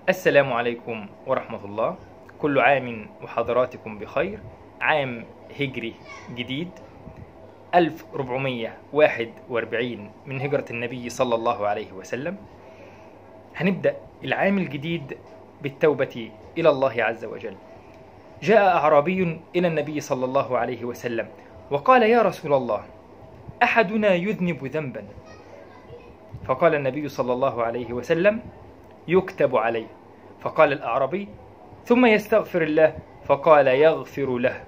السلام عليكم ورحمة الله كل عام وحضراتكم بخير عام هجري جديد 1441 من هجرة النبي صلى الله عليه وسلم هنبدأ العام الجديد بالتوبة إلى الله عز وجل جاء أعرابي إلى النبي صلى الله عليه وسلم وقال يا رسول الله أحدنا يذنب ذنبا فقال النبي صلى الله عليه وسلم يكتب عليه فقال الأعرابي ثم يستغفر الله فقال يغفر له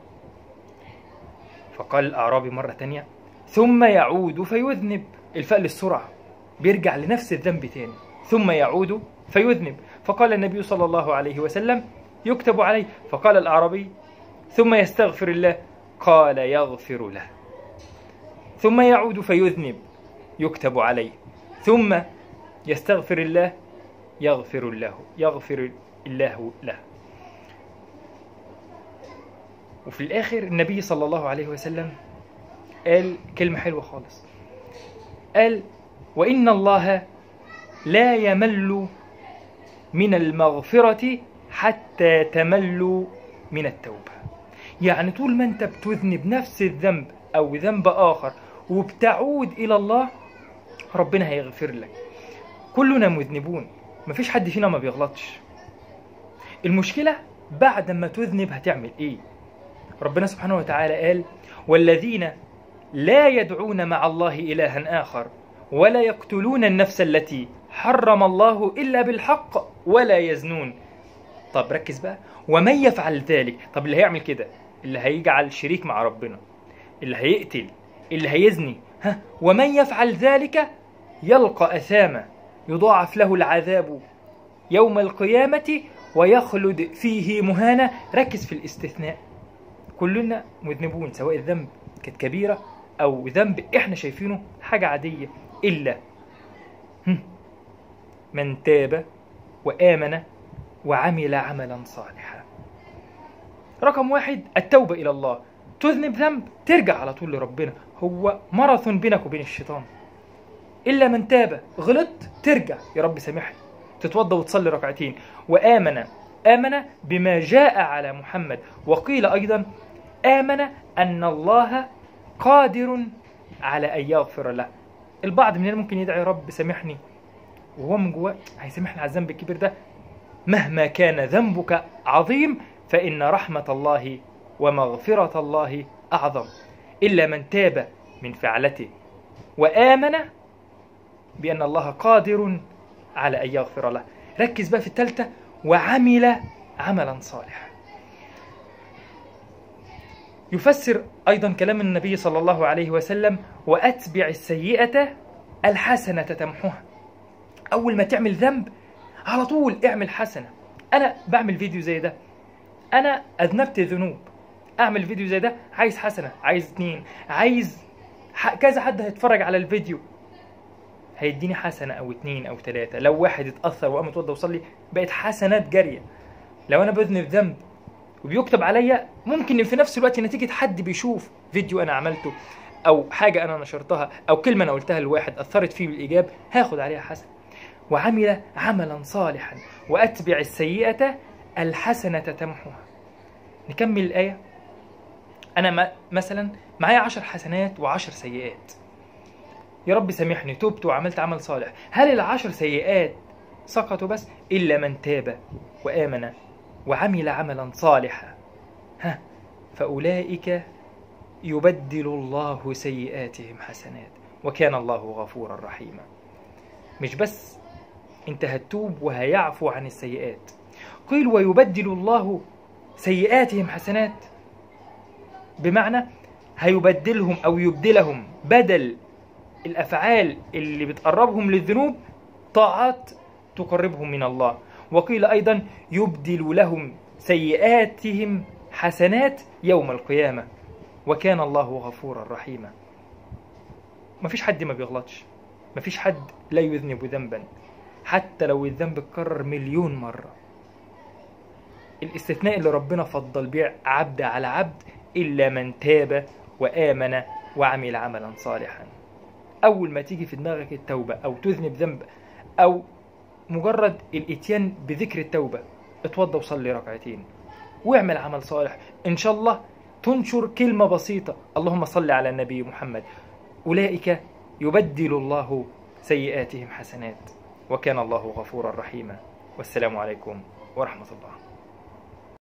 فقال الأعرابي مرة تانية ثم يعود فيذنب الفاء للسرعة بيرجع لنفس الذنب تاني ثم يعود فيذنب فقال النبي صلى الله عليه وسلم يكتب عليه فقال الأعرابي ثم يستغفر الله قال يغفر له ثم يعود فيذنب يكتب عليه ثم يستغفر الله يغفر له يغفر الله له وفي الآخر النبي صلى الله عليه وسلم قال كلمة حلوة خالص قال وإن الله لا يمل من المغفرة حتى تمل من التوبة يعني طول ما أنت بتذنب نفس الذنب أو ذنب آخر وبتعود إلى الله ربنا هيغفر لك كلنا مذنبون مفيش حد فينا ما بيغلطش المشكلة بعد ما تذنب هتعمل ايه ربنا سبحانه وتعالى قال والذين لا يدعون مع الله إلها آخر ولا يقتلون النفس التي حرم الله إلا بالحق ولا يزنون طب ركز بقى ومن يفعل ذلك طب اللي هيعمل كده اللي هيجعل شريك مع ربنا اللي هيقتل اللي هيزني ها ومن يفعل ذلك يلقى أثاما يضاعف له العذاب يوم القيامة ويخلد فيه مهانا ركز في الاستثناء كلنا مذنبون سواء الذنب كانت كبيرة أو ذنب إحنا شايفينه حاجة عادية إلا من تاب وآمن وعمل عملا صالحا رقم واحد التوبة إلى الله تذنب ذنب ترجع على طول لربنا هو ماراثون بينك وبين الشيطان إلا من تاب غلطت ترجع يا رب سامحني تتوضى وتصلي ركعتين وآمن آمن بما جاء على محمد وقيل أيضا آمن أن الله قادر على أن يغفر له البعض مننا ممكن يدعي يا رب سامحني وهو من جواه هيسامحني على الذنب الكبير ده مهما كان ذنبك عظيم فإن رحمة الله ومغفرة الله أعظم إلا من تاب من فعلته وآمن بأن الله قادر على أن يغفر له ركز بقى في الثالثة وعمل عملا صالحا يفسر أيضا كلام النبي صلى الله عليه وسلم وأتبع السيئة الحسنة تمحوها أول ما تعمل ذنب على طول اعمل حسنة أنا بعمل فيديو زي ده أنا أذنبت ذنوب أعمل فيديو زي ده عايز حسنة عايز اتنين عايز كذا حد هيتفرج على الفيديو هيديني حسنة أو اتنين أو تلاتة لو واحد اتأثر وقام اتوضى وصلي بقت حسنات جارية لو أنا بذنب ذنب وبيكتب عليا ممكن في نفس الوقت نتيجة حد بيشوف فيديو أنا عملته أو حاجة أنا نشرتها أو كلمة أنا قلتها لواحد أثرت فيه بالإيجاب هاخد عليها حسنة وعمل عملا صالحا وأتبع السيئة الحسنة تمحوها نكمل الآية أنا ما مثلا معايا عشر حسنات وعشر سيئات يا رب سامحني تبت وعملت عمل صالح هل العشر سيئات سقطوا بس إلا من تاب وآمن وعمل عملا صالحا ها فأولئك يبدل الله سيئاتهم حسنات وكان الله غفورا رحيما مش بس انت هتتوب وهيعفو عن السيئات قيل ويبدل الله سيئاتهم حسنات بمعنى هيبدلهم او يبدلهم بدل الافعال اللي بتقربهم للذنوب طاعات تقربهم من الله وقيل ايضا يبدل لهم سيئاتهم حسنات يوم القيامه وكان الله غفورا رحيما مفيش حد ما بيغلطش مفيش حد لا يذنب ذنبا حتى لو الذنب اتكرر مليون مره الاستثناء اللي ربنا فضل بيه عبد على عبد الا من تاب وامن وعمل عملا صالحا اول ما تيجي في دماغك التوبه او تذنب ذنب او مجرد الاتيان بذكر التوبة اتوضى وصلي ركعتين واعمل عمل صالح ان شاء الله تنشر كلمة بسيطة اللهم صل على النبي محمد أولئك يبدل الله سيئاتهم حسنات وكان الله غفورا رحيما والسلام عليكم ورحمة الله